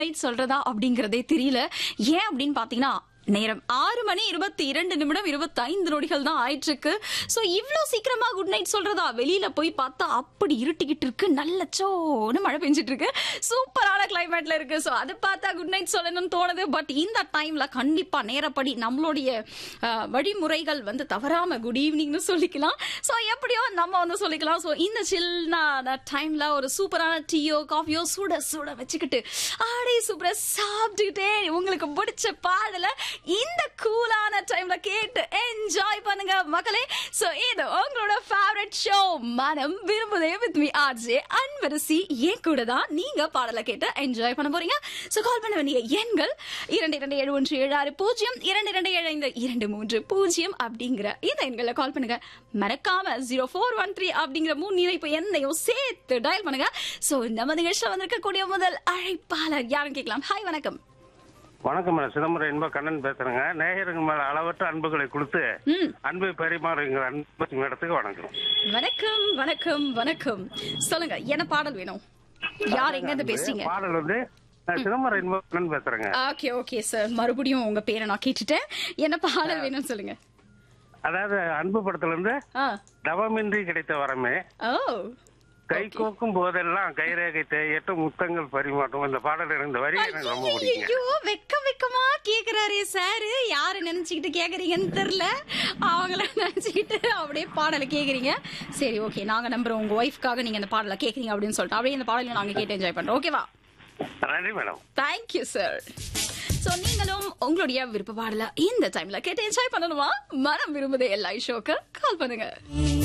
night சொல்றதா அப்படிங்கறதே தெரியல ஏன் அப்படின்னு பாத்தீங்கன்னா நேரம் ஆறு மணி இருபத்தி இரண்டு நிமிடம் இருபத்தி ஐந்து நொடிகள் தான் ஆயிட்டு இருக்கு சோ இவ்ளோ சீக்கிரமா குட் நைட் சொல்றதா வெளியில போய் பார்த்தா அப்படி இருட்டிக்கிட்டு இருக்கு நல்ல சோன்னு மழை பெஞ்சிட்டு இருக்கு சூப்பரான கிளைமேட்ல இருக்கு சோ அதை பார்த்தா குட் நைட் சொல்லணும்னு தோணுது பட் இந்த டைம்ல கண்டிப்பா நேரப்படி நம்மளுடைய அஹ், வழிமுறைகள் வந்து தவறாம குட் ஈவினிங்னு சொல்லிக்கலாம் சோ எப்படியோ நம்ம வந்து சொல்லிக்கலாம் சோ இந்த சில்னான டைம்ல ஒரு சூப்பரான டீயோ காஃபியோ சுட சுட வச்சுக்கிட்டு ஆடி சூப்பரா சாப்பிட்டுக்கிட்டே உங்களுக்கு பிடிச்ச பாடல இந்த கூலான டைம்ல கேட்டு என்ஜாய் பண்ணுங்க மக்களே சோ இது உங்களோட ஃபேவரட் ஷோ மனம் விரும்புதே வித் மீ ஆர்ஜே அன்பரசி ஏன் கூட தான் நீங்க பாடல கேட்டு என்ஜாய் பண்ண போறீங்க சோ கால் பண்ண வேண்டிய எண்கள் இரண்டு இரண்டு ஏழு ஒன்று ஏழு ஆறு பூஜ்ஜியம் இரண்டு இரண்டு ஏழு ஐந்து இரண்டு மூன்று பூஜ்ஜியம் அப்படிங்கிற இந்த எண்களை கால் பண்ணுங்க மறக்காம ஜீரோ ஃபோர் ஒன் த்ரீ அப்படிங்கிற மூணு இணைப்பு எண்ணையும் சேர்த்து டயல் பண்ணுங்க சோ நம்ம நிகழ்ச்சியில வந்திருக்கக்கூடிய முதல் அழைப்பாளர் யாரும் கேட்கலாம் ஹாய் வணக்கம் வணக்கம் மேடம் சிதம்பரம் இன்ப கண்ணன் பேசுறேங்க நேயர்கள் மேல அளவற்ற அன்புகளை கொடுத்து ம் அன்பை பரிமாறுங்கிற அன்பு மேடத்துக்கு வணக்கம் வணக்கம் வணக்கம் வணக்கம் சொல்லுங்க என்ன பாடல் வேணும் யார் எங்க இருந்து பேசுறீங்க பாடல் வந்து நான் சிதம்பரம் இன்ப கண்ணன் பேசுறேங்க ஓகே ஓகே சார் மறுபடியும் உங்க பேரை நான் கேட்டுட்டேன் என்ன பாடல் வேணும்னு சொல்லுங்க அதாவது அன்பு படத்துல இருந்து ஆ தவமின்றி கிடைத்த வரமே ஓ கை கோக்கும் போதெல்லாம் கைரேகை தேயற்ற முத்தங்கள் பரிமாற்றம் இந்த பாடல் எனக்கு இந்த வரி எனக்கு ரொம்ப பிடிக்குங்க ஐயோ வெக்க வெக்கமா கேக்குறாரே சார் யாரு நினைச்சுக்கிட்டு கேக்குறீங்கன்னு தெரியல அவங்கள நினைச்சுக்கிட்டு அப்படியே பாடலை கேக்குறீங்க சரி ஓகே நாங்க நம்புறோம் உங்க ஒய்ஃப்காக நீங்க இந்த பாடலை கேக்குறீங்க அப்படின்னு சொல்லிட்டு அப்படியே இந்த பாடலை நாங்க கேட்டு என்ஜாய் பண்றோம் ஓகேவா நன்றி மேடம் தேங்க்யூ சார் சோ நீங்களும் உங்களுடைய விருப்ப பாடல இந்த டைம்ல கேட்டு என்ஜாய் பண்ணணுமா மனம் விரும்புதே எல்லா ஷோக்கு கால் பண்ணுங்க